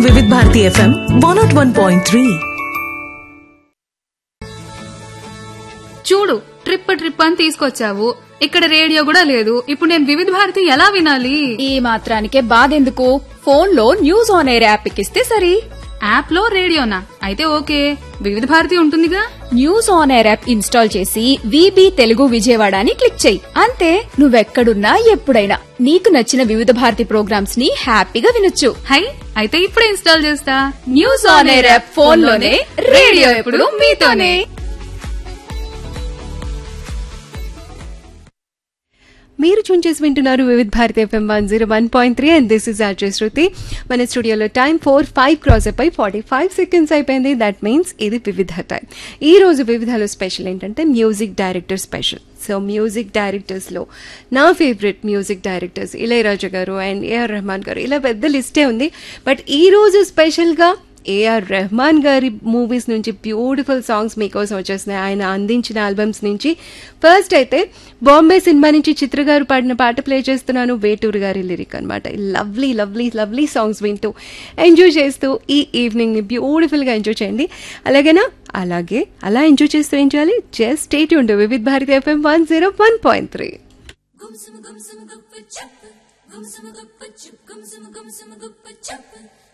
వివిధ Bharati FM one naught one point three చూడు trip trip అని తీసుకొచ్చావు ఇక్కడ రేడియో కూడా లేదు ఇప్పుడు నేను వివిధ భారతి ఎలా వినాలి ఈ మాత్రానికే బాధెందుకు ఫోన్ లో న్యూస్ ఆన్ ఎయిర్ యాప్ ఎక్కిస్తే సరి యాప్ లో రేడియోనా అయితే ఓకే వివిధ భారతి ఉంటుందిగా news on air app install చేసి విబి తెలుగు విజయవాడ అని క్లిక్ చేయి అంతే నువ్వెక్కడున్నా ఎప్పుడైనా నీకు నచ్చిన వివిధ భారతి ప్రోగ్రామ్స్ ని హ్యాపీగా వినొచ్చు హై అయితే ఇప్పుడే ఇన్స్టాల్ చేస్తా news on air app phone లోనే రేడియో ఎప్పుడు మీతోనే మీరు చూన్ చేసి వింటున్నారు Vividh Bharati FM one zero one point three and this is RJ Shruti మన స్టూడియోలో టైం ఫోర్ ఫైవ్ క్రాస్ అయిపోయి ఫార్టీ ఫైవ్ సెకండ్స్ అయిపోయింది దట్ మీన్స్ ఇది వివిధ టైం ఈ రోజు వివిధలో స్పెషల్ ఏంటంటే music director special so music డైరెక్టర్స్లో నా ఫేవరెట్ మ్యూజిక్ డైరెక్టర్స్ ఇళయరాజా గారు అండ్ ఏఆర్ రెహమాన్ గారు ఇలా పెద్ద లిస్టే ఉంది బట్ ఈ రోజు స్పెషల్గా ఏఆర్ రెహమాన్ గారి మూవీస్ నుంచి బ్యూటిఫుల్ సాంగ్స్ మీకోసం వచ్చేస్తున్నాయి ఆయన అందించిన ఆల్బమ్స్ నుంచి ఫస్ట్ అయితే బాంబే సినిమా నుంచి చిత్ర గారు పాడిన పాట ప్లే చేస్తున్నాను వేటూరు గారి లిరిక్ అనమాట లవ్లీ లవ్లీ లవ్లీ సాంగ్స్ వింటూ ఎంజాయ్ చేస్తూ ఈ ఈవినింగ్ని బ్యూటిఫుల్గా ఎంజాయ్ చేయండి అలాగేనా అలాగే అలా ఎంజాయ్ చేస్తూ ఏం చేయాలి జస్ట్ స్టేట్ ఉండు Vividh Bharati FM one zero one point three Gum sum gum sum gup chup. Gum sum gup chup. Gum sum gum sum gup chup.